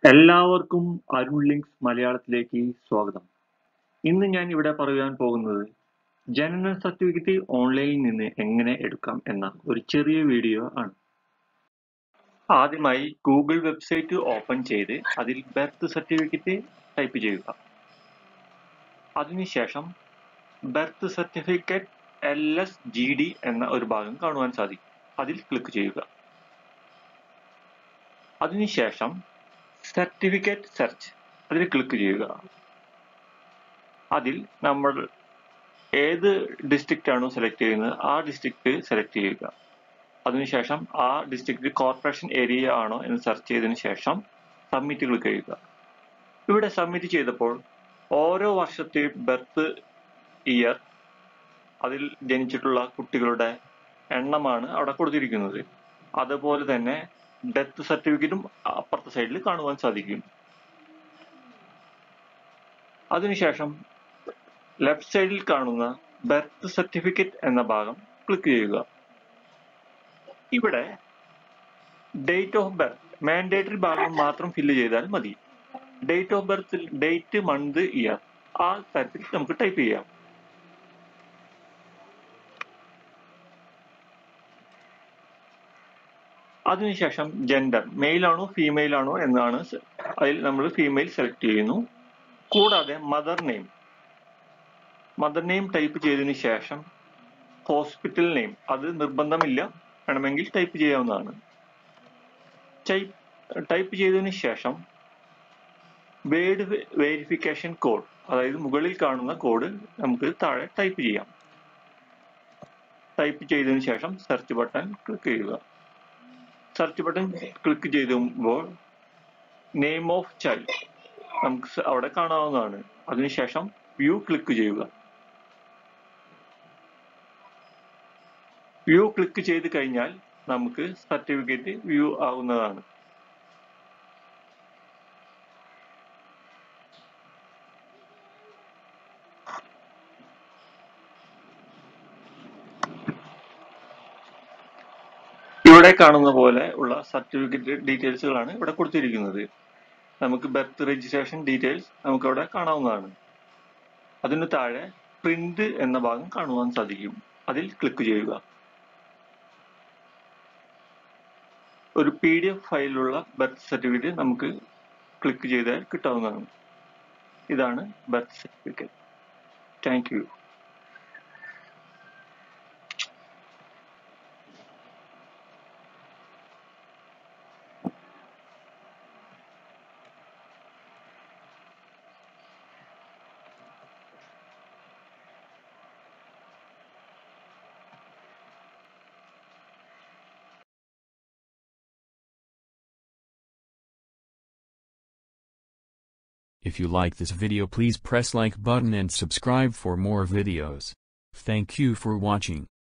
എല്ലാവർക്കും അരുൺ ലിങ്ക്സ് മലയാളത്തിലേക്ക് സ്വാഗതം ഇന്ന് ഞാൻ ഇവിടെ പറയാൻ പോകുന്നത് ജനന സർട്ടിഫിക്കറ്റ് ഓൺലൈനിൽ നിന്ന് എങ്ങനെ എടുക്കാം എന്ന ഒരു ചെറിയ വീഡിയോ ആണ് ആദ്യമായി ഗൂഗിൾ വെബ്സൈറ്റ് ഓപ്പൺ ചെയ്ത് അതിൽ ബർത്ത് സർട്ടിഫിക്കറ്റ് ടൈപ്പ് ചെയ്യുക അതിനുശേഷം birth certificate L S G D എന്ന ഒരു ഭാഗം കാണുവാൻ സാധിക്കും അതിൽ ക്ലിക്ക് ചെയ്യുക അതിനുശേഷം സർട്ടിഫിക്കറ്റ് സെർച്ച് അതിൽ ക്ലിക്ക് ചെയ്യുക അതിൽ നമ്മൾ ഏത് ഡിസ്ട്രിക്റ്റ് ആണോ സെലക്ട് ചെയ്യുന്നത് ആ ഡിസ്ട്രിക്റ്റ് സെലക്ട് ചെയ്യുക അതിനുശേഷം ആ ഡിസ്ട്രിക്റ്റ് കോർപ്പറേഷൻ ഏരിയ ആണോ എന്ന് സെർച്ച് ചെയ്തതിനു ശേഷം സബ്മിറ്റ് ക്ലിക്ക് ചെയ്യുക ഇവിടെ സബ്മിറ്റ് ചെയ്തപ്പോൾ ഓരോ വർഷത്തെ ബർത്ത് ഇയർ അതിൽ ജനിച്ചിട്ടുള്ള കുട്ടികളുടെ എണ്ണമാണ് അവിടെ കൊടുത്തിരിക്കുന്നത് അതുപോലെ തന്നെ ഡെത്ത് സർട്ടിഫിക്കറ്റും അപ്പുറത്തെ സൈഡിൽ കാണുവാൻ സാധിക്കും അതിനുശേഷം ലെഫ്റ്റ് സൈഡിൽ കാണുന്ന ബർത്ത് സർട്ടിഫിക്കറ്റ് എന്ന ഭാഗം ക്ലിക്ക് ചെയ്യുക ഇവിടെ ഡേറ്റ് ഓഫ് ബർത്ത് മാൻഡേറ്ററി ഭാഗം മാത്രം ഫില്ല് ചെയ്താൽ മതി date of birth date month year ആ തരത്തിൽ നമുക്ക് ടൈപ്പ് ചെയ്യാം അതിനുശേഷം ജെൻഡർ മെയിൽ ആണോ ഫീമെയിൽ ആണോ എന്നാണ് സ- അതിൽ നമ്മൾ ഫീമെയിൽ സെലക്ട് ചെയ്യുന്നു കൂടാതെ mother name mother name type ചെയ്തതിനു ശേഷം ഹോസ്പിറ്റൽ നെയിം അത് നിർബന്ധമില്ല വേണമെങ്കിൽ ടൈപ്പ് ചെയ്യാവുന്നതാണ് ടൈപ്പ് ചെയ്തതിനു ശേഷം വേർഡ് വെരിഫിക്കേഷൻ കോഡ് അതായത് മുകളിൽ കാണുന്ന കോഡ് നമുക്ക് താഴെ ടൈപ്പ് ചെയ്യാം ടൈപ്പ് ചെയ്തതിനു ശേഷം സെർച്ച് ബട്ടൺ ക്ലിക്ക് ചെയ്യുക സെർച്ച് ബട്ടൺ ക്ലിക്ക് ചെയ്യുമ്പോൾ നെയിം ഓഫ് ചൈൽഡ് നമുക്ക് സ- അവിടെ കാണാവുന്നതാണ് അതിനുശേഷം വ്യൂ ക്ലിക്ക് ചെയ്യുക വ്യൂ ക്ലിക്ക് ചെയ്ത് കഴിഞ്ഞാൽ നമുക്ക് സർട്ടിഫിക്കറ്റ് വ്യൂ ആവുന്നതാണ് ഇവിടെ കാണുന്ന പോലെ ഉള്ള സർട്ടിഫിക്കറ്റ് ഡീറ്റെയിൽസുകളാണ് ഇവിടെ കൊടുത്തിരിക്കുന്നത് നമുക്ക് ബർത്ത് രജിസ്ട്രേഷൻ ഡീറ്റെയിൽസ് നമുക്ക് അവിടെ കാണാവുന്നതാണ് അതിന് താഴെ പ്രിന്റ് എന്ന ഭാഗം കാണുവാൻ സാധിക്കും അതിൽ ക്ലിക്ക് ചെയ്യുക ഒരു പി ഡി എഫ് ഫയലിലുള്ള ബർത്ത് സർട്ടിഫിക്കറ്റ് നമുക്ക് ക്ലിക്ക് ചെയ്താൽ കിട്ടാവുന്നതാണ് ഇതാണ് birth certificate thank you If you like this video please press like button and subscribe for more videos. Thank you for watching.